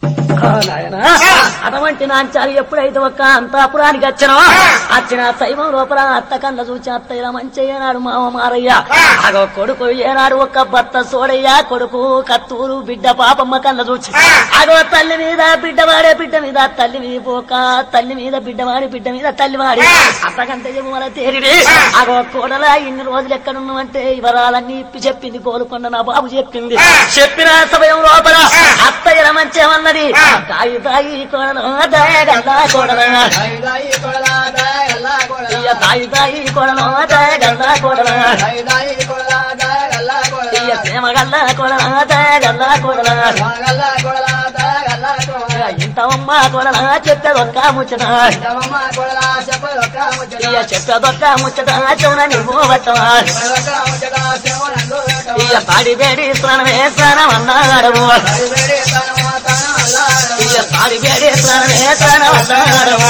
ఆ నాయనా, అటువంటి నాంచారి ఎప్పుడైతే ఒక్క అంతాపురానికి వచ్చినో వచ్చిన శైవం లోపల అత్త కళ్ళ చూచి అత్త ఇలా మంచి ఏనాడు మామ మారయ్య అగో కొడుకు ఏనాడు ఒక్క భర్త సోడయ్య కొడుకు కత్తూరు బిడ్డ పాపమ్మ కళ్ళ చూచి అగో తల్లి మీద బిడ్డ వాడే బిడ్డ మీద తల్లి మీద పోక తల్లి మీద బిడ్డ వాడి బిడ్డ మీద తల్లి వాడి అత్తకంటే మన తేరిడి అగో కోడలా ఇన్ని రోజులు ఎక్కడున్నామంటే వివరాలన్నీ ఇప్పి చెప్పింది కోలుకొండ నా బాబు చెప్పింది చెప్పిన సమయం లోపల అత్త ఇలా మంచి ఏమన్నది తాయి తాయి కోడలు దయగల్లా కోడలు ఇయ్య తాయి తాయి కోడలు దయగల్లా కోడలు ఇయ్య ప్రేమగల్లా కోడలు దయగల్లా కోడలు ఇంతవమ్మ కోడల చెప్పేదొక్క ముచ్చట ఇయ్య చెప్పేదొక్క ముచ్చట చెవున నువ్వు పట్టవా ఇయ్య పాడి వేడి స్నానమే స్నానం అన్నాడము ఇయ్య పాడి వేడి స్నానమే స్నానం అన్నాడము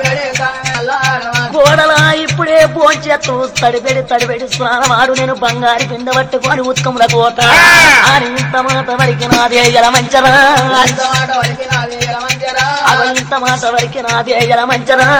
కోడల ఇప్పుడే భోంచేత్తు తడిపెడి తడిపెడి స్నానమాడు నేను బంగారు పిండ పట్టుకొని ఉత్కముల కోత అని ఇంత మాట వరికి నాదే ఎల మంచరా అవ ఇంత మాట వరికి నాదే ఎల మంచరా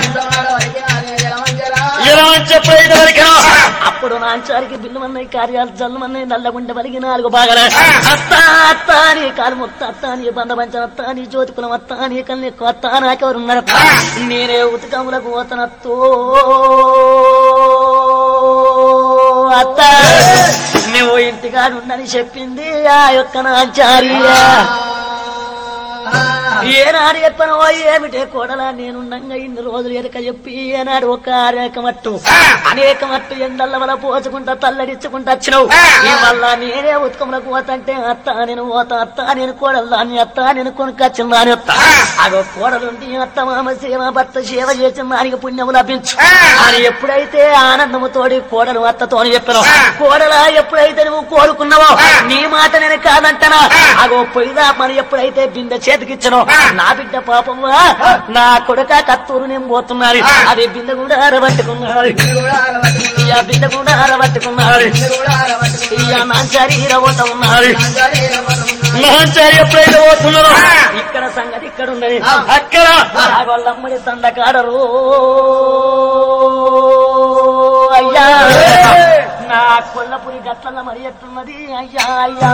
ఇలా చెప్పేది వరకేనా? అప్పుడు నాంచారికి బిల్లు అన్నయ్య కార్యాలు జల్లుమన్నయ్య నల్లగుండ వలిగి నాలుగు బాగలే అత్త అత్త అని కాలు మొత్త అత్త అని బంద పంచం అత్త అని జ్యోతి కులం అత్త అని కన్ను అత్త నాకెవరున్నారు నేనే ఉతకములకు పోతనత్తో అత్త నువ్వు ఇంటికాడుండని చెప్పింది ఆ యొక్క నాంచారియా ఏనాడు చెప్పను ఏమిటే కోడలా నేనుండంగా ఇన్ని రోజులు ఎరక చెప్పి ఏనాడు ఒక అనేకమట్టు అనేకమట్టు ఎండల్ల వల్ల పోచుకుంటా తల్లడిచ్చుకుంటా వచ్చినావు ఈ వల్ల నేనే ఉత్కములకు పోతంటే అత్త నేను పోతా అత్త నేను కోడలు దాన్ని అత్త నేను కొనుకొచ్చిన దాని అత్త అగో కోడలుండి అత్త మామ సేవ భర్త సేవ చేసిన దానికి పుణ్యము లభించు అని ఎప్పుడైతే ఆనందముతోడి కోడలు అత్తతోని చెప్పను కోడలా ఎప్పుడైతే నువ్వు కోరుకున్నావో నీ మాట నేను కాదంటనా అగో పొయ్యిదా మరి ఎప్పుడైతే బిందె చేతికిచ్చను నా బిడ్డ పాపమ్మా నా కొడుక కత్తూరు నేను పోతున్నారు అది బిందె కూడా అరబట్టుకున్నారు ఇయ్య బిందె కూడా అరబట్టుకున్నారు ఇయ్య నా శరీర పోతా ఉన్నారు నాంచారి ఎప్పుడైతే పోతున్నారో ఇక్కడ సంగతి ఇక్కడ ఉన్నది అక్కడ ఆగోళ్ళమ్మడి తండకాడరు అయ్యా నా కొల్లపురి గట్ల మరి ఎట్టున్నది అయ్యా అయ్యా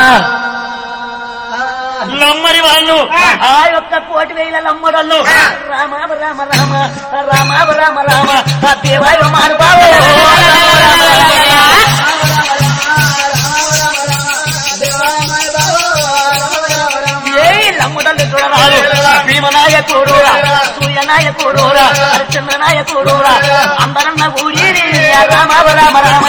నమ్మని వాళ్ళు ఆ యొక్క కోటి వేల నమ్మడళ్ళు రామ రామ రామ రామ రామ రామ ఆ దేవాయ మారుబాబు ఏ నమ్మడళ్ళు చూడరాదు భీమనాయకుడు సూర్యనాయకుడు అర్చనాయకుడు అందరన్న ఊరి రామ రామ రామ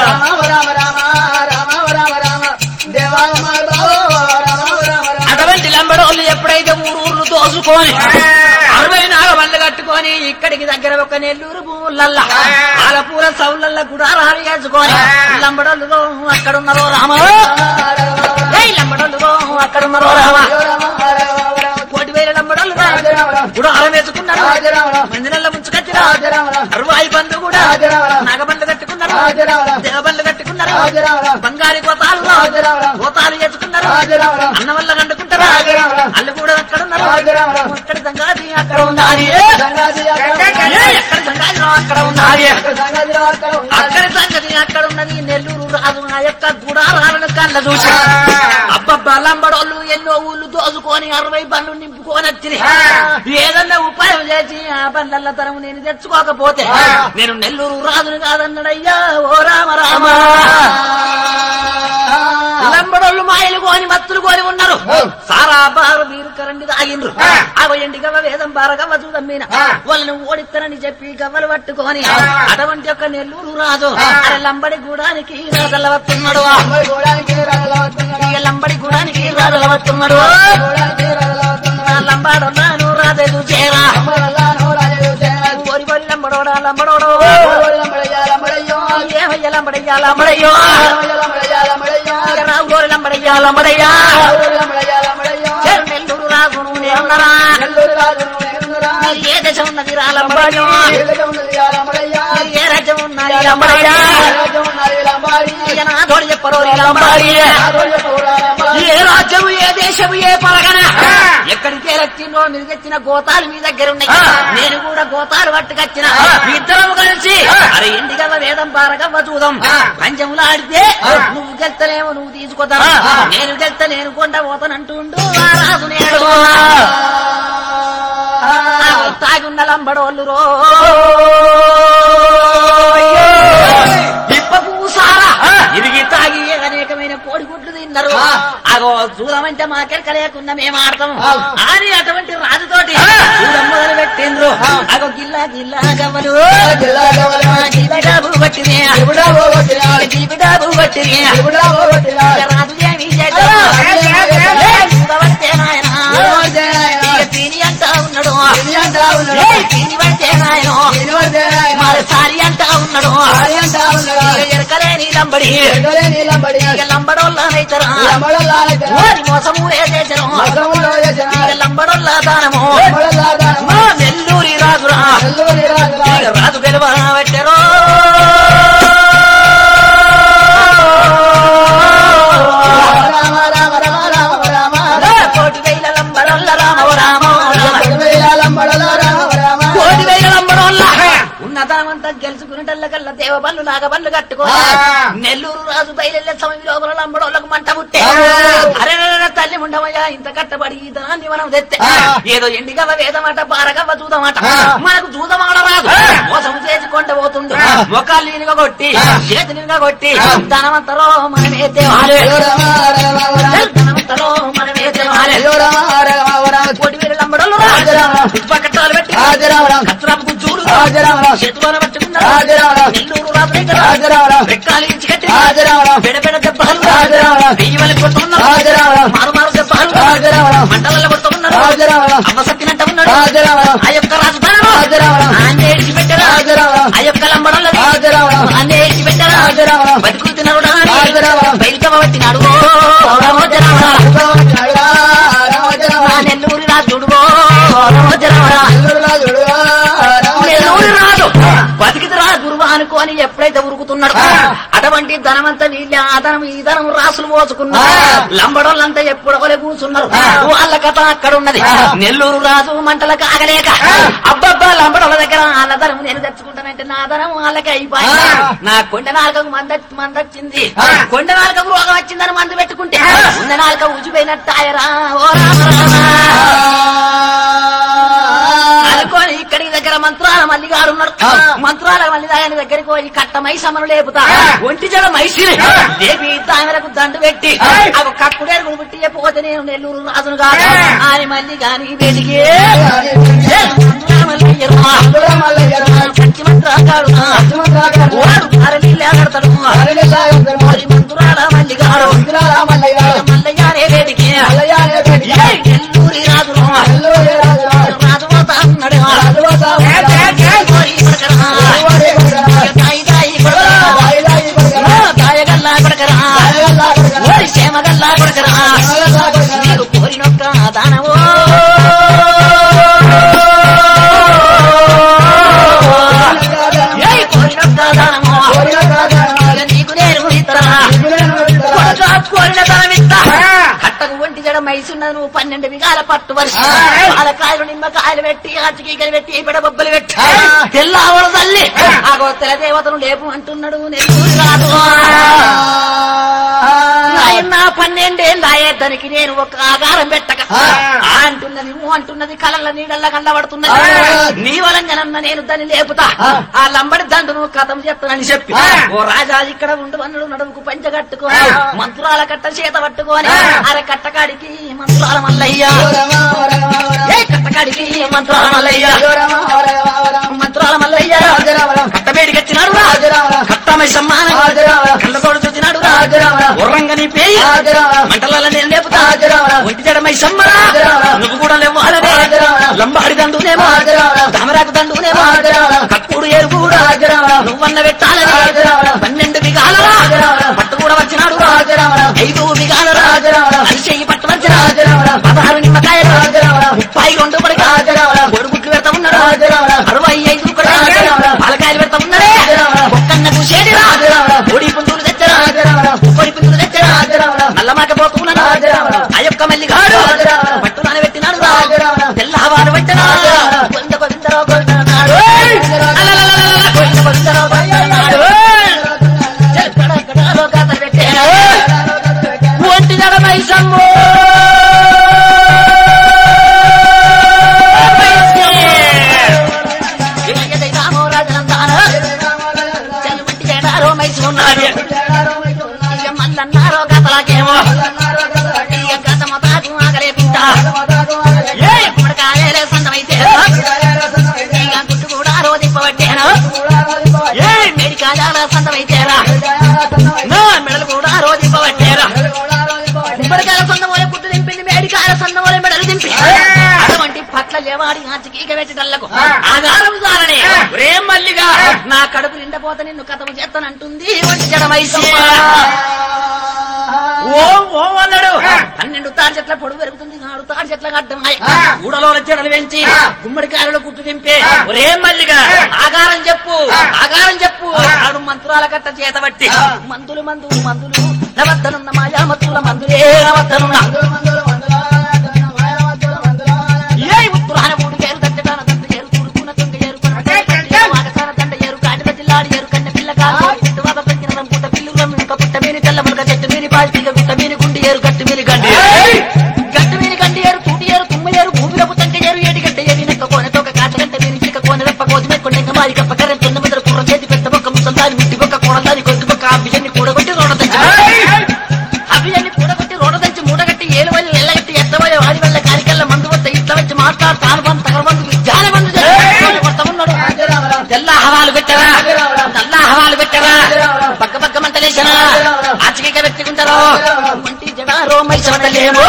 అటువంటి లంబడోళ్ళు ఎప్పుడైతే ఊరు ఊర్లు దోసుకొని అరవై నాలుగు బండ్లు కట్టుకొని ఇక్కడికి దగ్గర ఒక నెల్లూరు భూములల్లా ఆలపూర సౌలల్ల కూడా రాలి వేసుకొని లంబడోళ్ళు అక్కడ ఉన్నారో రామ ఏయ్ లంబడోళ్ళు అక్కడ ఉన్నారో రామ కోటి వేల లంబడోళ్ళు కూడా ఆలం వేసుకున్నారు మందినల్ల ముంచుకొచ్చినా అరవై బండ్లు కూడా నాగబండ్లు కట్టుకున్నారు దేవబండ్లు కట్టుకున్నారు బంగారు గోతాలు గోతాలు చేసుకున్నారు అన్న వల్ల కండుకుంటారు అల్లు కూడా అక్కడ ఉన్నారు అక్కడ సంగాది అక్కడ ఉన్నది ఏ, ఎక్కడ సంగాది అక్కడ ఉన్నది అక్కడ సంగతి అక్కడ ఉన్నది నెల్లూరు రాజు నా యొక్క గుడారాలను కళ్ళ చూసి అబ్బబ్బా లంబడోళ్ళు ఎన్నో ఊళ్ళు దోసుకొని అరవై బండ్లు నింపుకొని వచ్చినాయి ఏదన్నా ఉపాయం చేసి ఆ బండ్ల తరం నేను తెచ్చుకోకపోతే నేను నెల్లూరు రాజుని కాదన్నాడయ్యా ఓ రామ రామ లంబడోళ్ళు మాయలు కోని మత్తులు కోని ఉన్నారు సారా బారు వీరు కరండి తాగిండ్రు అవ ఎండి గవ్వ వేదం బార గవ్వ చూదమ్మిన వాళ్ళని ఓడిస్తానని చెప్పి గవ్వలు పట్టుకొని అటువంటి ఒక నెల్లూరు రాజు అరే లంబడి గూడానికి రాజల్ల వస్తున్నాడు ఇక లంబడి గూడానికి రాజుల వస్తున్నాడు లంబాడొల్లాను రాజు చేరా ఓరి ఓరి లంబడోడా లంబడోడో ఏమయ్య లంబడయ్యా లంబడయ్యో ఇక రా ఓరి లంబడయ్యా లంబడయ్యా చెరు నెల్లూరు రాజును నేనున్నరా ఏ దశ ఉన్నది రా లంబడయ్యో ఏ రాజ్యం ఉన్నది లంబడయ్యా ఇక నా తోడు చెప్పరు లంబాడి ఏ రాజ్యము ఏ దేశము ఏ పలగన ఎక్కడికి వచ్చిందో మీరు తెచ్చిన గోతాలు మీ దగ్గర ఉన్నాయి ఆ. నేను కూడా గోతాలు పట్టుకొచ్చిన ఆ. ఇద్దరం కలిసి ఆ. అరే ఇంటికల్ల వేదం పారగవ్వ చూద్దాం ఆ. పంచములు ఆడితే ఆ. నువ్వు గెలుతలేమో నువ్వు తీసుకొద్దాం ఆ. ఆ. నేను గెలుత నేను కొండ పోతానంటుండు ఆ రాజు నేడు తాగున్న లంబడోళ్ళు రో ఇప్ప పూసారా ఇరిగి తాగి అనేకమైన కోడిగుడ్లు తిన్నారు ఆ. అగో చూడమంటే మాకెరక లేకుండా మేము ఆడతాం ఆ. అని అటువంటి రాజుతోటి ఆ. చూడం మొదలు పెట్టిండ్రు ఆ. అగో గిల్లా గిల్లా గవ్వలు జిల్లా గవల గిలిబిడాబు పట్టినే ఇబుడా పోగొట్టినా గిలిబిడాబు పట్టినే ఇబుడా పోగొట్టినా రాజు ఏమి చేద్దాం? ఆ. ఏ, చూడబడితే నాయనా. చూడబడితే నాయనా. ఇక తిని అంటా ఉన్నాడు తిని అంటా ఉన్నాడు. ఏ, తిని పడితే నాయన ఇనువడితే నాయనా. మరి సారి అంటా ఉన్నాడు సారి అంటా ఉన్నాడు. ఇక ఎరకలేని లంబడి ఎగలే నీలం పడి ఇక లంబడోళ్ళనైతరా లమడలాలైతే ఓరి మోసము వేసేసరు మగములో చేసిన ఇక లంబడోళ్ళ దానము లమడలాదాన మా నెల్లూరి రాజురా ఎల్లువని రాజులా. ఇక రాజు గెలవ పెట్టరు రామ రామ రామ రామ రామ రామ కోటి వేల లంబడోళ్ళ రామ రామ రామ లమడల రామ రామ కోటి వేల లంబడోళ్ళ ఉన్నతమంతా గెలుచుకునేటల్ల కల్లా దేవ బళ్ళు నాగ బళ్ళు కట్టుకో ఆ. నెల్లూరు రాజు బయలుదేరే సమయం లోపల లంబడోళ్ళకు మంట పుట్టే ఆ. అరే అరే, తల్లి ఉండవయ్యా ఇంత కట్టబడి ఈ ధనాన్ని మనం తెస్తే ఆ. ఏదో ఎండిగవ వేదమాట బారగవ్వ చూదమాట ఆ. మనకు చూదమాడ రాదు ఆ. మోసం చేసి కొండ పోతుండు ఆ. మొక్కలు నీనుగా కొట్టి ఆ. చేతి నీనుగా కొట్టి ఆ. ధనవంతరో మనమే తేవాలి రామ రామ రామ ధనవంతరో మనమే తేవాలి రామ రామ రామ కోటి వేల లంబడోళ్ళు రాజరామ. పక్కటాలు పెట్టి రాజరామ కత్రాపు చూడు రాజరామ చేతులను పట్టుకున్నారు రాజరామ నెల్లూరు రాజు దగ్గర రాజరామ రెక్కాలు ఇచ్చి కట్టి రాజరామ పెడ పెడ దెబ్బలు రాజరామ వెయ్యి కొట్టుకున్నారు రాజరామ మారు మారు దెబ్బలు రాజరామ మంటలలో కొట్టుకున్నారు రాజరామ అమ్మ సత్తినట్ట ఉన్నాడు రాజరామ ఆ యొక్క రాజధానం రాజరామ ఆన్నే ఇడిచి పెట్టారా రాజరామ ఆ యొక్క లంబడంలో రాజరామ ఆన్నే ఇడిచి పెట్టారా రాజరామ బతుకులు తినరు రాజరామ బయలుకమ్మ పట్టినాడు రామోజరామ రాజరామ ఆ నెల్లూరి రాజుడు రామోజరామ నెల్లూరి రాజు బతికిదిరా గురువు అనుకోని ఎప్పుడైతే ఉరుకుతున్నాడు ఆ. అటువంటి ధనమంతా వీళ్ళ ఆ ధనం ఈ ధనం రాసులు మోసుకున్నారు ఆ. లంబడోళ్ళంతా ఎప్పుడోలే కూర్చున్నారు ఆ. వాళ్ళ కథ అక్కడ ఉన్నది ఆ. నెల్లూరు రాజు మంటలకు ఆగలేక ఆ. అబ్బబ్బా లంబడోళ్ళ దగ్గర వాళ్ళ ధనం నేను తెచ్చుకుంటానంటే నా ధనం వాళ్ళకి అయిపోయింది ఆ. నా కొండ నాలుకకు మంద మందొచ్చింది ఆ. కొండ నాలుకకు రోగం వచ్చిందని మందు పెట్టుకుంటే ఆ. ఉన్న నాలుక ఉజిపోయినట్టు ఆయరా ఓ రామ రామ. అనుకోని ఇక్కడికి దగ్గర మంత్రాల మల్లి గారు ఉన్నారు ఆ. మంత్రాల మల్లి ఆయన దగ్గరికి పోయి కట్ట మైసమ్మను లేపుతా ఆ. ఒంటి జడ మైసిని ఆ. దేవి తామెరకు దండు పెట్టి ఆ. అవి కక్కుడేరుగుడు పెట్టి పోతే నేను నెల్లూరు రాజును కాదు ఆ. ఆయన మళ్ళీ గాని వెలిగి పచ్చి మంత్రాలు వాడు అరనీళ్ళు ఆడతాడు మరి మంత్రాల మల్లి గారు మల్లయ్యారే వేడికి ఏ నెల్లూరి రాజును రాజు పోతా ఉన్నాడు ఓరి కొడకరా. తాయి తాయి కొడకరా. తాయగల్లా కొడకరా ఓరి క్షేమగల్లా కొడకరా నీకు కోరినొక్క దానవో ఏయ్ కోరినొక్క దానమో ఇక నీకు నేను ఇతరా కొడకా కోరిన ధనమిత్తా కట్టకు ఒంటి జడ మైసున్న నువ్వు పన్నెండు విగాల పట్టు వర్షం ఆ. పాలకాయలు నిమ్మకాయలు పెట్టి అచ్చికీకలు పెట్టి పెడ బొబ్బలు పెట్టి ఆ. తెల్లవల తల్లి ఆ. ఆ గోత్తల దేవతను లేపు అంటున్నాడు నెల్లూరు రాదు నాయన పన్నెండేళ్ళాయే దానికి నేను ఒక ఆగారం పెట్టక ఆ. ఆ అంటున్నది ఊ అంటున్నది కళ్ళ నీడల్ల కళ్ళబడుతున్నది ఆ. నీ వలంగనన్న నేను దాన్ని లేపుతా ఆ. ఆ లంబడి దండును కథం చెప్తానని చెప్పి ఆ. ఓ రాజా ఇక్కడ ఉండు వన్నుడు నడుముకు పంచ కట్టుకొని ఆ. మంత్రాల కట్ట చేత పట్టుకొని ఆ. అరే కట్టకాడికి మంత్రాల మల్లయ్య ఏ కట్టకాడికి మంత్రాల మల్లయ్య మంత్రాల మల్లయ్య కట్టబేడికి వచ్చినాడు రా. కట్టమై సమ్మానం కళ్ళతోడు చూసినాడు రా. ఉర్రంగని పేయి మంటలలో నేను లేపుతా ఒంటి జడమై సమ్మరా నువ్వు కూడా లేవాలనే లంబాడి దండునేమో తామరాకు దండునేమో కక్కుడు ఏరు కూడా నువ్వన్న పెట్టాలని పన్నెండు బిగాలరా పట్టు కూడా వచ్చినాడు ఐదు బిగాలరా అరిచెయ్యి పట్టు వచ్చిన పదహారు నిమ్మకాయలు ముప్పై రెండు పడక గొడుగుట్లు పెడతా ఉన్నాడు అరవై ఐదు పడక పాలకాయలు పెడతా ఉన్నాడే ఒక్కన్న కూసేడిరా పొడి పుంజులు తెచ్చరా పొడి పుంజులు తెచ్చరా నల్లమాక పోతున్నాడు ఆ యొక్క మల్లిగాడు పట్టునాన పెట్టినాడు మైసమ్మో రామో రాజనందాన చల్లమంటి చేడారో మైసు ఉన్నాడు ఇక మల్లన్నారో గతలాకేమో ఇక గతమ తాకు ఆగలే పింట ఏ గుమ్మడికాయలే సొంతమైతే ఇక గుట్టు కూడా రోధింపబట్టేను ఏ మెడికాయాల సొంతమైతేరా నా మెడలు కూడా రోధింపబట్టేరా గుమ్మడికాయల సొంతం వల్ల గుట్టు దింపింది మేడికాయల సొంతం వల్ల మెడలు దింపి అటువంటి పట్ల లేవాడి ఆచకీక పెట్టటల్లకు ఆధారం సారనే ఒరే మల్లిగా నా కడుపు నిండపోత నిన్ను కథము చేస్తానంటుంది వంటి జడమైసీ ఓం ఓం అన్నాడు పన్నెండు తాడు చెట్ల పొడుగు పెరుగుతుంది నాడు తాడు చెట్ల అడ్డమాయి ఊడలో చెడలు పెంచి గుమ్మడికాయలలో గుట్టు దింపే ఒరే మల్లిగా ఆగారం చెప్పు ఆగారం చెప్పు నాడు మంత్రాల కట్ట చేత బట్టి మందులు మందులు మందులు నవద్దనున్న మాయా మత్తుల మందులే నవద్దనున్న ఏ ఉత్తరాన మూడు ఏరు దట్టడాన దండ ఏరు తుడుకున తుంగ ఏరు కొన వాగసాన దండ ఏరు కాటిల జిల్లాడి ఏరు కన్న పిల్ల కాదు ఇటు వాద పెంచిన రంపుట పిల్లు రమ్మిక పుట్ట మీని తెల్ల మునగ చెట్టు మీని పాల్తీగ గుట్ట మీని గుండి ఏరు గట్టు మీని గండి ఏరు. గట్టు మీని గండి ఏరు తూటి ఏరు తుమ్మ ఏరు భూమిలో పుట్టంక ఏరు ఏడి గంట ఏరి నెక్క కోనె తోక కాచ గంట మీని చిక్క కోనె రెప్ప కోతి మెక్కొండ ఎంగ మారి కప్ప కర్రె తొన్న మెదడు కుర్ర చేతి పెద్ద బొక్క ముసల్దాని ముట్టి బొక్క కోడల్దాని కొడుకు బొక్క ఆ బియ్యాన్ని కూడగొట్టి రోడ తెచ్చి అభియాన్ని కూడగొట్టి రోడ తెచ్చి మూడగట్టి ఏలు వల్లి ఎల్లగట్టి ఎత్తబోయే వాడి వల్ల కారికల్ల మందు వస్తే ఇట్లా వచ్చి మాట్లాడు తాను బంధు తగర బంధు జాన బంధు ఉన్నాడు తెల్ల హవాలు పెట్టరా నల్ల హవాలు పెట్టరా పక్క పక్క మంటలేసరా ఆచకిక వ్యక్తికుంటారు మంటి జడారో మైసవతలేమో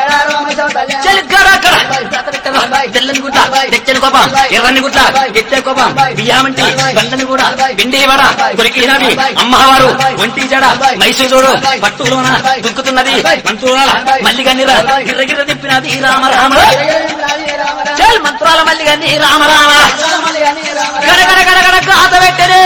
తెల్లని గుట్ట తెచ్చని కోపం ఎర్రని గుట్ట ఎచ్చే కోపం బియ్యామంటి బండని కూడా పిండి వడ కొరికినవి అమ్మవారు ఒంటి జడ మైసూరు పట్టులోన దుక్కుతున్నది మంత్రుల మల్లిగన్నిర గిర్రగిర్ర తిప్పినది రామ రామ చల్ మంత్రాల మల్లిగన్ని రామ రామ గడ గడ గడ గడ గాత పెట్టరే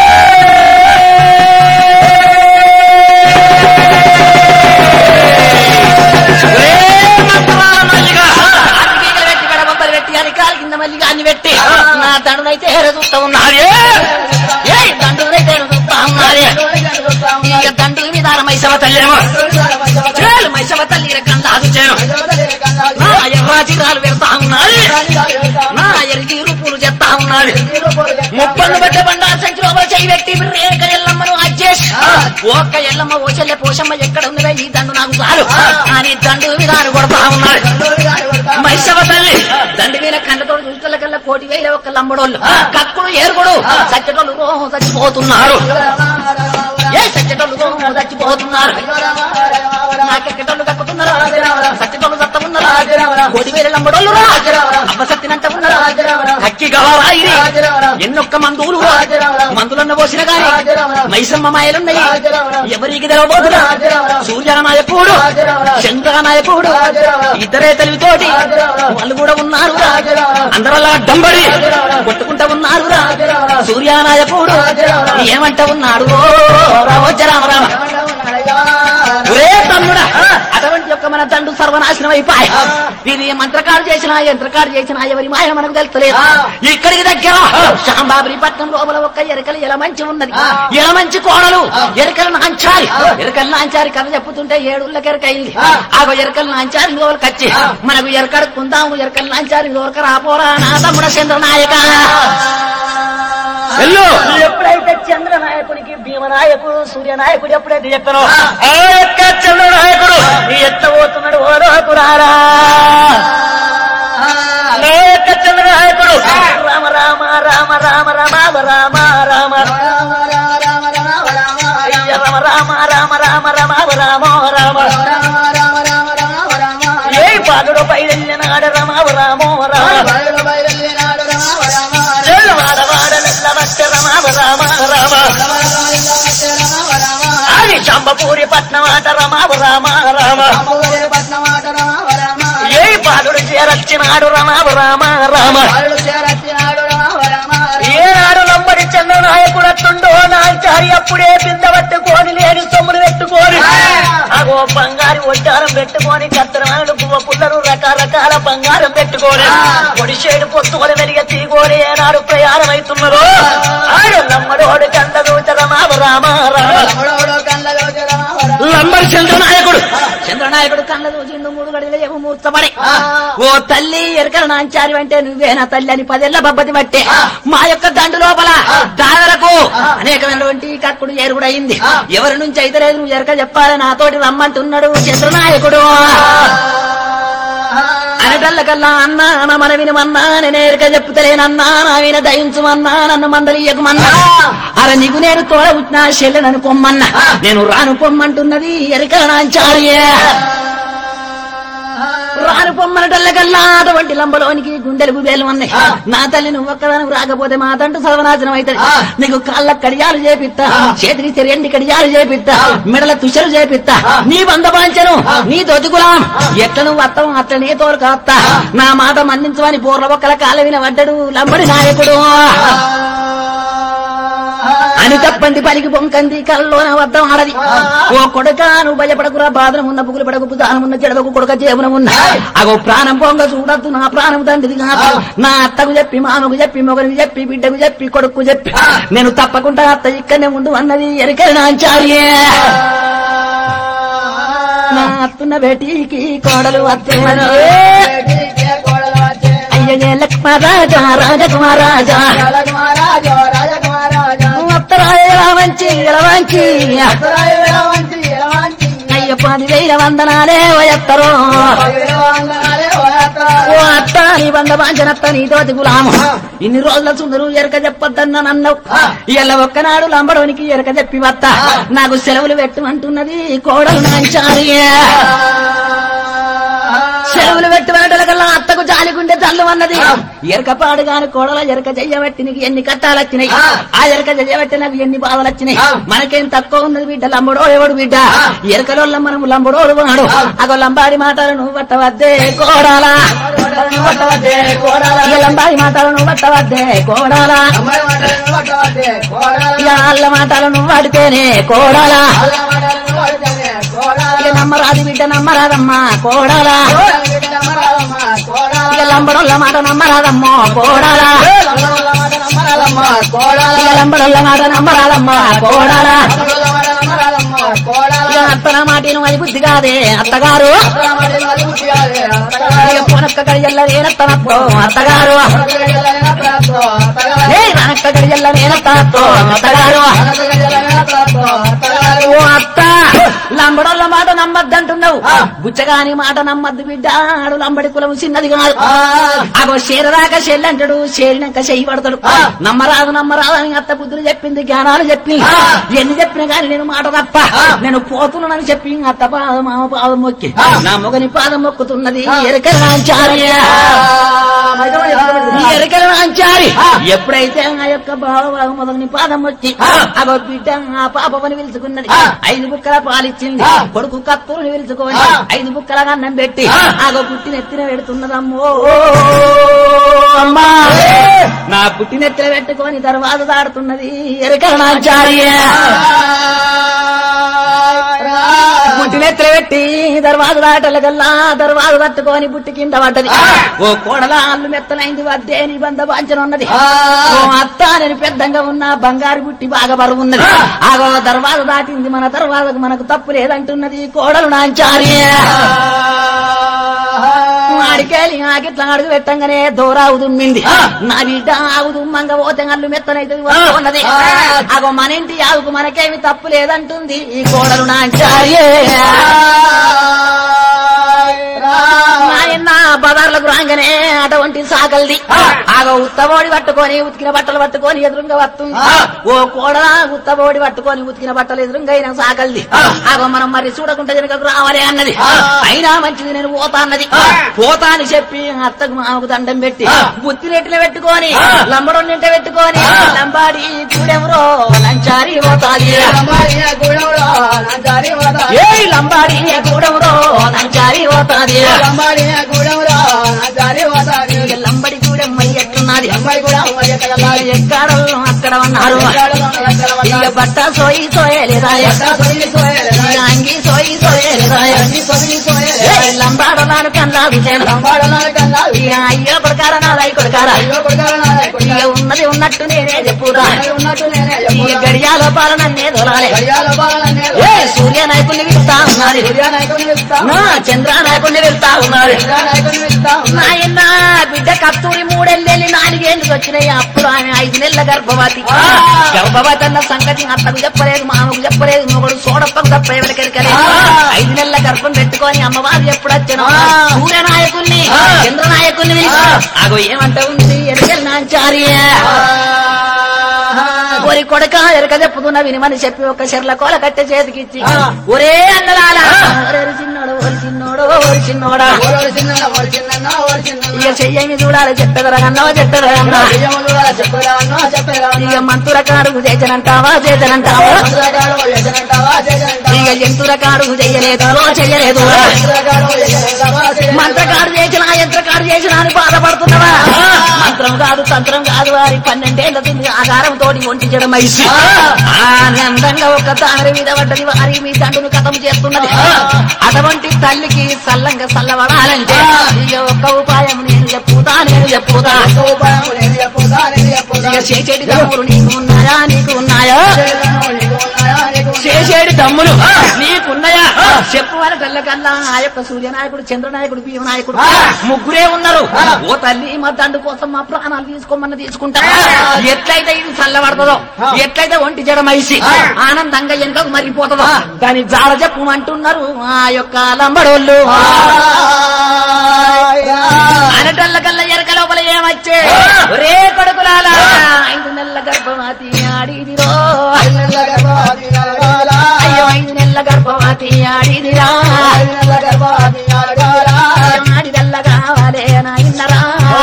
ఒరే మంత్రాల మల్లిగా ఆర్తికీకలు పెట్టి గడ బొబ్బలు పెట్టి అని కాలు కింద మల్లిగా అన్ని పెట్టి నా దండునైతే చూస్తా ఉన్నది ఏ దండునైతే చూస్తా ఉన్నది ఇక దండు మీద మైసవ తల్లేమో చేలు మైసవ తల్లి కందాదు చేను నా ఎర్రాజీరాలు పెడతా ఉన్నది నా ఎరిగి రూపులు చెప్తా ఉన్నది ముప్పన్ను పెట్టే బండా సంచి లోపల చేయి పెట్టి రేక ఎల్లమ్మను అజ్జేసి ఒక్క ఎల్లమ్మ ఓచెల్లె పోషమ్మ ఎక్కడ ఉందిరా ఈ దండు నాకు చాలు అని దండు విధానం కొడతా ఉన్నాడు మైసవ తల్లి దండు మీద కళ్ళతో చూసిన కల్లా కోటి వేల ఒక్క లంబడోళ్ళు కక్కుడు ఏరుగుడు సచ్చటోళ్ళు రోహం చచ్చిపోతున్నారు ఏ సచ్చటోళ్ళు రోహం చచ్చిపోతున్నారు నాకెక్కటోళ్ళు కక్కుతున్నారు సచ్చటోళ్ళు సత్త ఉన్నారు కోటి వేల లంబడోళ్ళు అవ్వ సత్తినంత ఉన్నారు కక్కి గవారాయిరి ఎన్నొక్క మందులు మందులన్న పోసిన గాని మైసమ్మ మాయలున్నాయి ఎవరికి తెలవబోతున్నా సూర్యనాయకుడు చంద్రనాయకుడు ఇద్దరే తెలివితోటి వాళ్ళు కూడా ఉన్నారు అందరలా డంబడి కొట్టుకుంటా ఉన్నారు సూర్యనాయకుడు ఏమంట ఉన్నాడు ఓ రామోజ రామ రామ ఒరే తమ్ముడా అటువంటి యొక్క మన దండు సర్వనాశనం అయిపోయి ఇది మంత్రకాలు చేసిన యంత్రకాలు చేసిన ఎవరి మాయ మనకు తెలుస్తలేదు ఇక్కడికి దగ్గర శాంబాబురి పట్నం లోపల ఒక్క ఎరకలు ఎలా మంచి ఉన్నది ఎలా మంచి కోడలు ఎరకలు నాంచారి ఎరకలు నాంచారి కథ చెప్పుతుంటే ఏడుళ్ళకి ఎరకైంది ఆగో ఎరకలు నాంచారి లోపలికి వచ్చి మనకు ఎరకడుకుందాము ఎరకలు నాంచారి లోక రాపోరా నా తమ్ముడ చంద్ర నాయక వెళ్ళు ఎప్పుడైతే చంద్రనాయకుడికి భీమనాయకుడు సూర్యనాయకుడు ఎప్పుడైతే చెప్పారో ఆ యొక్క చంద్రనాయకుడు ఎత్తబోతున్నాడు ఓ లోకురారా నా యొక్క చంద్రనాయకుడు రామ రామ రామ రామ రామ రామ రామ అయ్య రామ రామ రామ రామ రామ రామ రామ ఏ పాదుడు పైదెళ్ళినాడ రామ రామ రామ వాడ వాడ నిల్లబట్ట రామ రామ రామ అది చంబపూరి పట్నం ఆట రామ రామ రామ ఏ పాదుడు చేరచ్చినాడు రామ రామ రామ ఏనాడు లంబడి చంద్రనాయకుడు అట్టుండో నాంచారి అప్పుడే బింద పట్టుకొని లేని సొమ్ములు పెట్టుకొని అగో బంగారు ఒడ్డారం పెట్టుకొని కత్తరమాలు పువ్వ పుల్లలు రకరకాల బంగారం పెట్టుకొని పొడిషేడు పొత్తుకొని వెలిగ తీగోని ఏనాడు ప్రయాణం అవుతున్నారు ఆడు లంబడోడు కండలు రామ రామ రామ లంబర్ చంద్రనాయకుడు చంద్రనాయకుడు నాయకుడు కళ్ళ చూసిండు మూడు గడిలో ఏమో మూర్చబడి ఓ తల్లి ఎరకల నాంచారి అంటే నువ్వేనా తల్లి అని పదేళ్ల బబ్బతి బట్టే మా యొక్క దండు లోపల దాదరకు అనేకమైనటువంటి కక్కుడు ఏరుగుడయింది ఎవరి నుంచి అయితే లేదు నువ్వు ఎరక చెప్పాలి నాతోటి రమ్మంటున్నాడు చంద్రనాయకుడు అనటల్లకల్లా అన్నా నా మన వినమన్నా నేను ఎరక చెప్తలేనన్నా నా విన దయించమన్నా నన్ను మందలియకమన్నా అర నీకు నేను తోడ పుట్టిన చెల్లెనను పొమ్మన్నా నేను రాను పొమ్మంటున్నది ఎరక నాంచారియే రాను పొమ్మనటల్లకల్లా అటువంటి లంబలోనికి గుండెలు గుబేలు ఉన్నాయి నా తల్లి నువ్వు ఒక్కదానికి రాకపోతే మా తండ్రి సర్వనాశనం అవుతుంది నీకు కాళ్ళ కడియాలు చేపిస్తా చేతికి చెరెండి కడియాలు చేపిస్తా మెడల తుషలు చేపిస్తా నీ బంధపాంచను నీ దొతుకులాం ఎట్ల నువ్వు అత్తం అట్ల నీ తోలు కాస్తా నా మాట మన్నించమని బోర్ల ఒక్కల కాళ్ళ విన పడ్డడు లంబడి నాయకుడు అని తప్పంది పలికి పొంకంది కల్లోన వద్దం ఆడది ఓ కొడుక నువ్వు భయపడకురా బాధనం ఉన్న పుగులు పడకు దానం ఉన్న చెడవకు కొడుక జీవనం ఉన్న అగో ప్రాణం పొంగ చూడద్దు నా ప్రాణం తండ్రిది కాదు నా అత్తకు చెప్పి మామకు చెప్పి మొగనికి చెప్పి బిడ్డకు చెప్పి కొడుకు చెప్పి నేను తప్పకుండా అత్త ఇక్కడనే ఉండు అన్నది ఎరికరి నాంచారియే నా అత్తున్న బేటీకి కోడలు అత్తున్నది అయ్యే లక్ష్మరాజా రాజకుమారాజా అత్తరాయ మంచి మంచి అయ్య పదివేల వందనాలే వయత్తరో ఓ అత్త నీ బంద వాంచనత్త నీ తోటి గులాము ఇన్ని రోజుల సుందరు ఎరక చెప్పొద్దన్న నన్నవు ఇలా ఒక్కనాడు లంబడోనికి ఎరక చెప్పి వత్త నాకు సెలవులు పెట్టమంటున్నది కోడలు నాంచారియే సెలవులు పెట్టి వేటల కల్లా అత్తకు జాలిగుండె జల్లు అన్నది ఎరక పాడుగాని కోడల ఎరక చెయ్యబట్టి నీకు ఎన్ని కట్టాలు వచ్చినాయి ఆ ఎరక చెయ్యబట్టి నాకు ఎన్ని బాధలు వచ్చినాయి మనకేం తక్కువ ఉన్నది బిడ్డ లంబడో ఎవడు బిడ్డ ఎరకలోళ్ళ మనం లంబడోడు వాడు అగో లంబాడి మాటలు నువ్వు పట్టవద్దే కోడాలా ఇక లంబాడి మాటలు నువ్వు పట్టవద్దే కోడాలా ఇక అల్ల మాటలు నువ్వు వాడితేనే కోడాలా ఇక నమ్మరాది బిడ్డ నమ్మరాదమ్మా కోడాలా ఇక లంబడోళ్ళ మాట నమ్మరాదమ్మో కోడాలా ఇక లంబడోళ్ళ మాట నమ్మరాదమ్మా కోడాలా ఇక అత్తన మాటను అది బుద్ధి కాదే అత్తగారు ఇక పొనక్క కడియల్ల నేనత్తనత్తో అత్తగారు ఏ వెనక్క కడియల్ల నేనత్తనత్తో అత్తగారు ఓ అత్త లంబడోళ్ళ మాట నమ్మద్దంటున్నావు బుచ్చగాని మాట నమ్మద్దు బిడ్డ ఆడు లంబడి కులం చిన్నది కాదు అగో చేరదాకా చెల్లంటాడు చేరినాక చెయ్యి పడతాడు నమ్మరాదు నమ్మరాదు అని అత్త బుద్ధులు చెప్పింది జ్ఞానాలు చెప్పింది ఎన్ని చెప్పినా గాని నేను మాట తప్ప నేను పోతున్నానని చెప్పి అత్త పాదం మామ పాదం మొక్కి నా మొగని పాదం మొక్కుతున్నది ఎరకల నాంచార్య ఈ ఎరకల నాంచారి ఎప్పుడైతే ఆ యొక్క బావ మొదలని పాదం మొక్కి అగో బిడ్డ ఆ పాపని పిలుచుకున్నది ఐదు బుక్కల పాలిచ్చింది కొడుకు కత్తుని పిలుచుకొని ఐదు బుక్కల అన్నం పెట్టి ఆగో పుట్టిన ఎత్తిన పెడుతున్నదమ్మో అమ్మా నా పుట్టినెత్తిన పెట్టుకొని తర్వాత దాడుతున్నది ఎరకరణాచార్య పుట్టినెత్తిన పెట్టి దర్వాజ దాటలకల్లా దర్వాజ పట్టుకొని పుట్టి కింద పడ్డది ఓ కోడల అల్లు మెత్తలైంది వద్దే నీ బంధ వాంచన ఉన్నది ఓ అత్త నేను పెద్దంగా ఉన్న బంగారు పుట్టి బాగా బరువు ఉన్నది ఆగో దర్వాజ దాటింది మన దర్వాజకు మనకు తప్పు లేదంటున్నది కోడలు నాంచార్య ఆడికెళ్ళి ఆకిట్లా అడుగు పెట్టంగానే దూరావు దుమ్మింది నా బిడ్డ ఆవు దుమ్మంగా పోతే అల్లు మెత్తనైతే ఉన్నది అగో మన ఇంటి ఆవుకు మనకేమి తప్పు లేదంటుంది ఈ కోడలు నాంచార్యే నాయన బజార్లకు రాగానే అటువంటి సాకల్ది ఆగో ఉత్తబోడి పట్టుకొని ఉతికిన బట్టలు పట్టుకొని ఎదురుగా వస్తుంది ఓ కోడ ఉత్తబోడి పట్టుకొని ఉతికిన బట్టలు ఎదురుగా అయినా సాకల్ది ఆగో మనం మరి చూడకుండా వెనుకకు రావాలి అన్నది అయినా మంచిది నేను పోతా అన్నది పోతా అని చెప్పి అత్తకు మామకు దండం పెట్టి బుత్తి నెట్టిన పెట్టుకొని లంబడం నింట పెట్టుకొని లంబాడి చూడెవరో లంచారి పోతాది ఏ లంబాడి కూడెవరో లంచారి పోతాది ఇక లంబడి గూడెమ్మ ఎట్టున్నది ఎక్కడ అక్కడ ఉన్నారు ఇక బట్ట సోయి సోయలేదాయ ఇక అంగి సోయి సోయలేదాయ లంబాడలాను కన్నాదు ఇక అయ్యో కొడకార నాదై కొడకార ఇక ఉన్నది ఉన్నట్టు నేనే చెప్పురా ఇక గడియాల పాలన నే దొరాలే ఏ సూర్య నాయకుడిని వెళ్తా ఉన్నది నా చంద్ర నాయకుడిని వెళ్తా ఉన్నది నాయన బిడ్డ కస్తూరి మూడెళ్ళెళ్ళి నాలుగేళ్ళు వచ్చినాయి అప్పుడు ఆమె ఐదు నెలల గర్భవతి గర్భవతి అన్న సంగతి అత్తకు చెప్పలేదు మామకు చెప్పలేదు మొగడు సోడప్పకు తప్ప ఎవరికెరకలేదు ఐదు నెలల గర్భం పెట్టుకొని అమ్మవారు ఎప్పుడు వచ్చాను సూర్య నాయకుల్ని చంద్ర నాయకుల్ని పిలిచి, అగో ఏమంట ఉంది ఎరకెళ్ళి నాంచార్య ఒరి కొడక ఎరక చెప్పుతున్నా వినిమని చెప్పి ఒక చెర్ల కోల కట్టె చేతికిచ్చి ఒరే అన్నలాల ఒరే చిన్నోడు ఒరి చిన్నోడు ఒరి చిన్నోడా ఇక చెయ్యమి చూడాలి చెప్పెదరా అన్నవా చెప్పెదరా అన్నా ఇక మంతుల కాడుకు చేతనంటావా చేతనంటావా ఇక జంతుల కాడుకు చెయ్యలేదు చెయ్యలేదు మంత్రకాడు చేసిన యంత్రకాడు చేసిన అని బాధపడుతున్నావా మంత్రం కాదు తంత్రం కాదు వారి పన్నెండేళ్ల తిండి ఆధారం తోటి ఒంటించడం మైసి ఆనందంగా ఒక తామర మీద పడ్డది వారి మీ దండును కథం చేస్తున్నది అటువంటి తల్లికి సల్లంగా సల్లబడాలంటే ఇక ఒక్క ఉపాయం నేను చెప్పుతా నేను చెప్పుతా ఇక చేసేటి తమ్ముడు నీకు ఉన్నాయా నీకు ఉన్నాయా చేసేటి తమ్ముడు నీకున్నాయా చెప్పు వాళ్ళ కల్లా ఆ యొక్క సూర్యనాయకుడు చంద్రనాయకుడు భీమనాయకుడు ముగ్గురే ఉన్నారు ఓ తల్లి మా దండు కోసం మా ప్రాణాలు తీసుకోమని తీసుకుంటా ఎట్లయితే ఇది చల్లబడుతుందో ఎట్లయితే ఒంటి జడమైసి ఆనందంగా వెనుకకు మరిగిపోతుందో దాని జాడ చెప్పమంటున్నారు ఆ యొక్క లంబడోళ్ళు అనటల్ల కల్లా ఎరక లోపల ఏమచ్చే ఒరే కొడుకులాలా ఐదు నెలల గర్భవతి ఆడిదిరో అయ్యో ఐదు నెలల గర్భవతి ఆడిదిరా ఆడిదల్ల కావాలే నాయన్నరా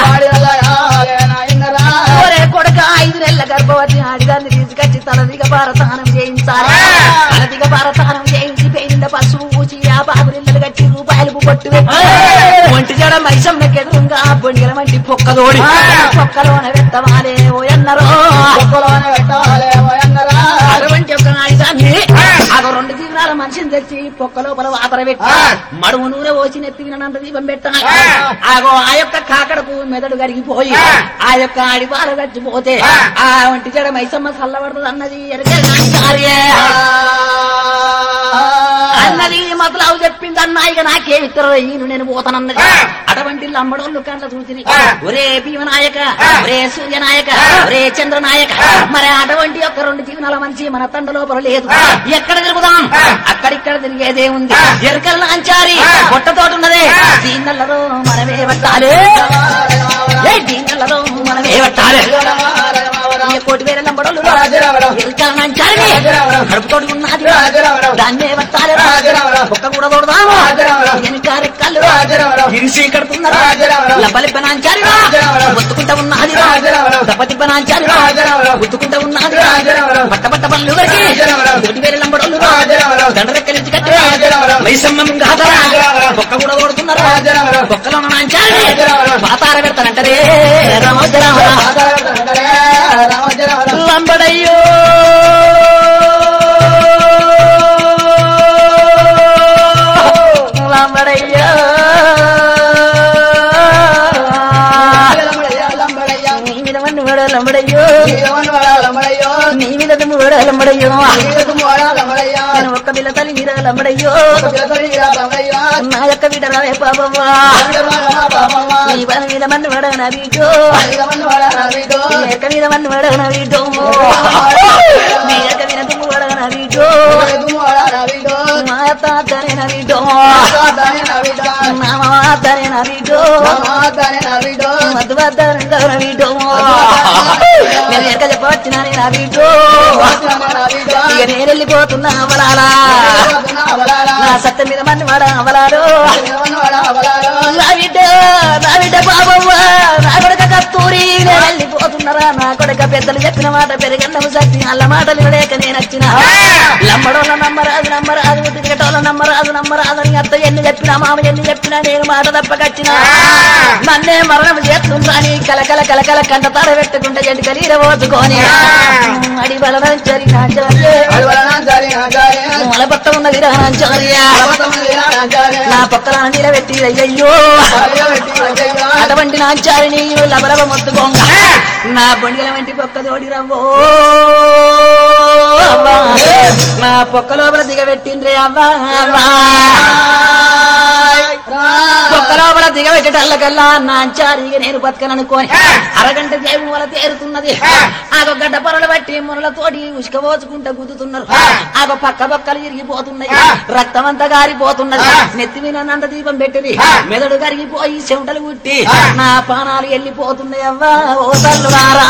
ఒరే కొడుక ఐదు నెలల గర్భవతి ఆడిదాన్ని తీసుకొచ్చి తలదిగ భారతానం చేయించాలి తలదిగ భారతానం చేయించి పేరింద పసుపు పూచి ఆ బాబురిల్లలు కట్టి రూపాయలు పొట్టు పెట్టి ఒంటి జడ మైసమ్మకి ఎదురుగా బొండిగల వంటి పొక్కదోడి పొక్కలోన పెట్టవాలే ఓ ఎన్నరో అటువంటి ఒక ఆయుధాన్ని అదో రెండు జీవనాల మనిషిని తెచ్చి పొక్క లోపల వాపర పెట్టి మడుము నూనె పోసి నెత్తినంత దీపం పెట్టాలి ఆగో ఆ యొక్క కాకడకు మెదడు కరిగిపోయి ఆ యొక్క అడిపాల చచ్చిపోతే ఆ ఒంటి జడ మైసమ్మ చల్లబడుతుంది అన్నది ఎరగే అన్నది మతలావు చెప్పింది అన్నా ఇక నాకేమిత్తరు ఈయన నేను పోతానన్నది అటువంటి లంబడోళ్ళు కంట చూసి ఒరే భీమనాయక ఒరే సూర్యనాయక ఒరే చంద్రనాయక మరి అటువంటి యొక్క రెండు జీవనాల మనిషి మన తండ లోపల లేదు ఎక్కడ తిరుగుదాం అక్కడిక్కడ తిరిగేదే ఉంది ఎరకల్ నాంచారి పొట్టతోటి ఉన్నదే దీన్నెలలో మనమే పట్టాలి ఏ దీన్నెలలో మనమే పట్టాలి ఈ కోటి వేల లంబడోళ్ళు ఎరకల్ నాంచారి కడుపుతోటి ఉన్నది దాన్నే పట్టాలి ఒక్క కూడా తోడదాము వెనుక రెక్కలు ఇరిసి కడుతున్నారు లబ్బలిప్పనాంచారి ఒత్తుకుంటా ఉన్నది దప్పతిప్ప నాంచారి ఒత్తుకుంటా ఉన్నది పట్ట పట్ట పళ్ళు వరకు కోటి వేల లంబడోళ్ళు దండరెక్కలించి కట్టి మైసమ్మ కాదరా ఒక్క కూడా తోడుతున్నారు ఒక్కలో నాంచారి పాతార పెడతానంటరే రామోజరామ లంబడయ్యో లంబడయ్యో నీ మీద మన్ను వేడ లంబడయ్యో నీ మీద దుమ్ము వేడ లంబడయ్యో నేను ఒక్క పిల్ల తల్లి మీద లంబడయ్యో నా యొక్క బిడ్డ రావే పాపమ్మా నీ పని మీద మన్ను వేడ నా వీటో నీ యొక్క మీద మన్ను వేడ నా వీటో నీ యొక్క మీద దుమ్ము వేడ నా వీటో నా తాతనే నా వీటో నా మాతనే నా వీటో మధు వద్దనే నా వీటో నేను ఎక్క చెప్పవచ్చిన నా వీటో ఇక నేను వెళ్ళిపోతున్నా అవలాలా నా సత్త మీద మన్ను వాడ అవలాడు నా బిడ్డ నా బిడ్డ బాబవ్వ నా కొడుక కస్తూరి నేను వెళ్ళిపోతున్నారా నా కొడుక పెద్దలు చెప్పిన మాట పెరిగన్నము సత్తి అల్ల మాటలు లేక నేను వచ్చిన లమ్మడోళ్ళ నమ్మరాదు నమ్మరాదు తిరగటోళ్ళ నమ్మరాదు నమ్మరాదు అని అత్త ఎన్ని చెప్పినా మామ ఎన్ని చెప్పినా నేను మాట తప్పకచ్చిన నన్నే మరణం చేస్తుండ్రా అని కలకల కలకల కంట తర పెట్టుకుంటే జంటి కలిర పోతుకొని అడి బలనం చరి మొలపట్ట ఉన్నది రాచార్య నా పక్కన నిలబెట్టి అయ్యయ్యో అటువంటి నాచారిని లబలబ మొత్తుకోంగ నా బొండిగల వంటి పొక్క తోడి రవ్వో అవ్వా. నా పొక్క లోపల దిగబెట్టిండ్రే అవ్వా అవ్వా. పొక్క లోపల దిగబెట్టటల్లకల్లా నాంచారిగా నేను బతకననుకోని అరగంట సేపు వల తేరుతున్నది ఆగో గడ్డ పొరలు బట్టి మునలతోటి ఉసుకపోచుకుంటా గుద్దుతున్నారు ఆగో పక్క పక్కలు ఇరిగిపోతున్నాయి రక్తం అంతా గారిపోతున్నది నెత్తి మీద నంద దీపం పెట్టింది మెదడు కరిగిపోయి చెమటలు పుట్టి నా పానాలు వెళ్ళిపోతున్నాయి అవ్వా ఓ తల్లులారా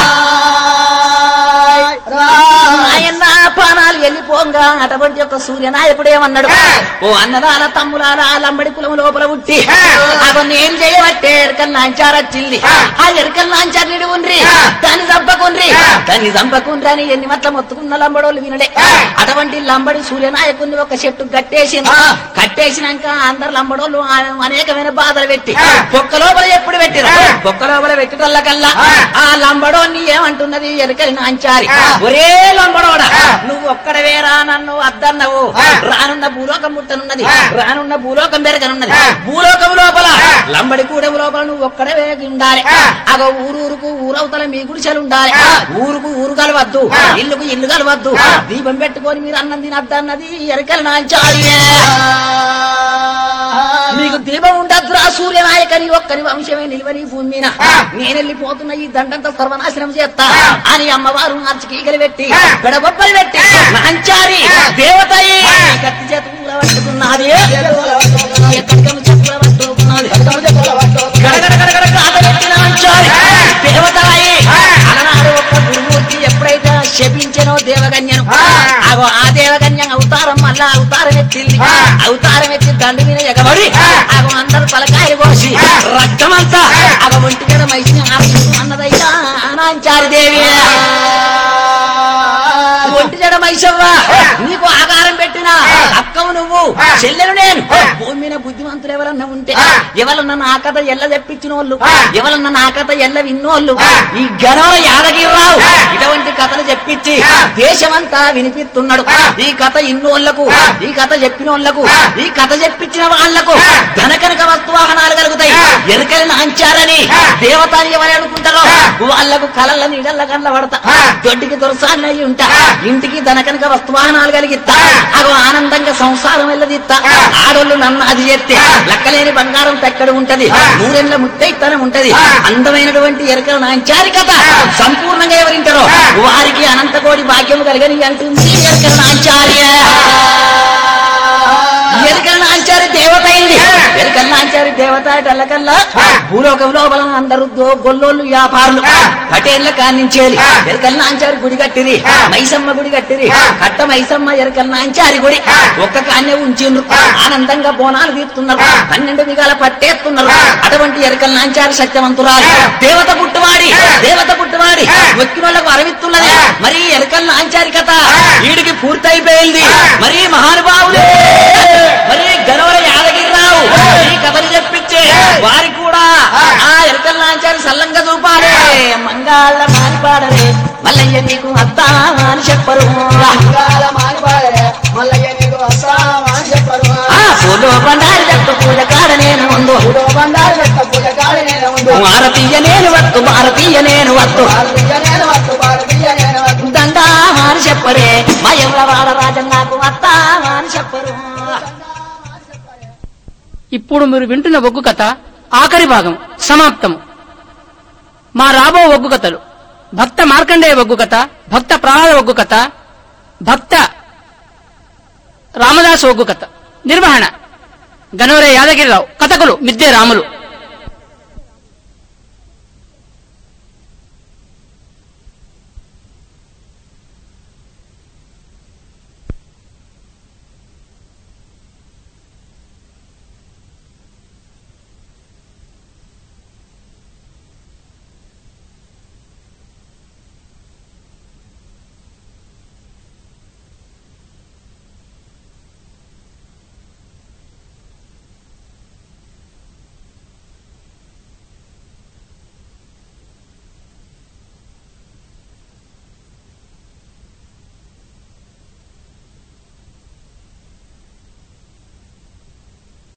ఆయన పానాలు వెళ్ళిపోగా అటువంటి యొక్క సూర్యనాయకుడు ఏమన్నాడు ఓ అన్నదాల తమ్ములాల లంబడి కులం లోపల ఉట్టి అగో నేను చేయబట్టే ఎరకల్ నాంచారచ్చింది ఆ ఎరకల్ నాంచారు నిడి ఉండ్రి దాన్ని చంపకుండ్రి దాన్ని చంపకుండ్రి అని ఎన్ని మట్ల మొత్తుకున్న లంబడోళ్ళు వినడే అటువంటి లంబడి సూర్యనాయకుడిని ఒక చెట్టు కట్టేసింది కట్టేసినాక అందరు లంబడోళ్ళు ఆ- అనేకమైన బాధలు పెట్టి పొక్క లోపల ఎప్పుడు పెట్టిరు పొక్క లోపల పెట్టటల్లకల్లా ఆ లంబడోన్ని ఏమంటున్నది ఎరకలి నాంచారి ఒరే లంబడోడా నువ్వు ఒక్కడవేరా నన్ను అద్దన్నవు రానున్న భూలోకం ముట్టనున్నది రానున్న భూలోకం పెరగనున్నది భూలోకం లోపల లంబడి కూడెం లోపల నువ్వు ఒక్కడవే ఉండాలి అగో ఊరూరుకు ఊరవతల మీ గుడిసెలు ఉండాలి ఊరుకు ఊరు కలవద్దు ఇల్లుకు ఇల్లు కలవద్దు దీపం పెట్టుకొని మీరు అన్నం తినద్దన్నది ఎరకలి నాంచారి మీకు దీపం ఉండద్దురా సూర్యనాయకని ఒక్కని వంశమే నిలువని భూమి మీద నేను వెళ్ళిపోతున్న ఈ దండంతా సర్వనాశనం చేస్తా అని అమ్మవారు మార్చికీగలు పెట్టి పెడగొప్పలు పెట్టి నాంచారి దేవతయి కత్తి చేత కూర పట్టుకున్నది ఎక్కడికమ్మ చెప్పుల పట్టుకున్నది గడగడ గడగడ కాత పెట్టి నాంచారి దేవతయి అలనాడు ఒక్క గురుమూర్తి ఎప్పుడైతే శపించెనో దేవగన్యను అగో ఆ దేవగన్యం అవతారం మళ్ళా అవతారం ఎత్తింది అవతారం ఎత్తి దండు మీద ఎగబడి అగో అందరు తలకాయలు కోసి రక్తమంతా అగ ఒంటి మీద మైసి అన్నదయ్యా అనాంచారి దేవి ఒంటి జడ మైసవ్వ నీకు ఆకారం పెట్టిన అక్కవు నువ్వు చెల్లెలు నేను భూమి మీద బుద్ధిమంతులు ఎవరన్నా ఉంటే ఎవరన్నా నా కథ ఎల్ల తెప్పించిన వాళ్ళు ఎవరన్నా నా కథ ఎల్ల విన్నోళ్ళు ఈ గణవ యాదగిరిరావు ఇటువంటి కథలు చెప్పించి దేశమంతా వినిపిస్తున్నాడు ఈ కథ ఇన్నోళ్లకు ఈ కథ చెప్పిన వాళ్ళకు ఈ కథ చెప్పించిన వాళ్లకు ధనకనక వస్తువాహనాలు కలుగుతాయి ఎరుకలు నాంచారని దేవతని ఎవరు అనుకుంటారో వాళ్లకు కళల నీడల్ల కళ్ళ పడతా దొడ్డికి దొరసాన్ని అయి ఉంటా ఇంటికి ధనకనక వస్తువాహనాలు కలిగిస్తా అగో ఆనందంగా సంసారం వెళ్ళదిస్తా ఆడోళ్ళు నన్ను అది చేస్తే లెక్కలేని బంగారం తెక్కడ ఉంటది నూరెళ్ళ ముత్తైతనం ఉంటది అందమైనటువంటి ఎరకల నాంచారి కథ సంపూర్ణంగా ఎవరింటారో వారికి అనంతకోటి భాగ్యం కలిగని అంటుంది ఎరకల నాంచార్య ఎరకల నాంచారి దేవత అయింది ఎరకల నాంచారి దేవత అటల్లకల్లా భూలోకం లోపల అందరూ దో- గొల్లోళ్ళు వ్యాపారులు పటేళ్ల కానించేది ఎరకల నాంచారి గుడి కట్టిరి మైసమ్మ గుడి కట్టిరి కట్ట మైసమ్మ ఎరకల నాంచారి గుడి ఒక్క కాన్నే ఉంచిండ్రు ఆనందంగా బోనాలు తీస్తున్నారు పన్నెండు దిగాల పట్టేస్తున్నారు అటువంటి ఎరకల నాంచారి సత్యవంతురాలు దేవత పుట్టువాడి దేవత పుట్టువాడి వచ్చిన వాళ్ళకు అరవిస్తున్నది మరి ఎరకల నాంచారి కథ వీడికి పూర్తయిపోయింది మరి మహానుభావులే మరి గనవర యాదగిరిరావు ఈ కథలు చెప్పించే వారి కూడా ఆ ఎరకల నాంచారి సల్లంగా చూపాలి మంగాళ్ళ మానిపాడరే మల్లయ్య నీకు అత్తా అని చెప్పరు ఆ పూలో బండారి చెట్టు పూజ కాడ నేను ఉండు భారతీయ నేను వత్తు భారతీయ నేను వత్తు దండా అని చెప్పరే మయంల వాడ రాజన్ నాకు అత్తా అని చెప్పరు ఇప్పుడు మీరు వింటున్న ఒగ్గు కథ ఆఖరి భాగం సమాప్తం మా రాబో ఒగ్గు కథలు భక్త మార్కండేయ ఒగ్గు కథ భక్త ప్రహ్లాద ఒగ్గు కథ భక్త రామదాస్ ఒగ్గు కథ నిర్వహణ గనోరే యాదగిరిరావు కథకులు మిద్దే రాములు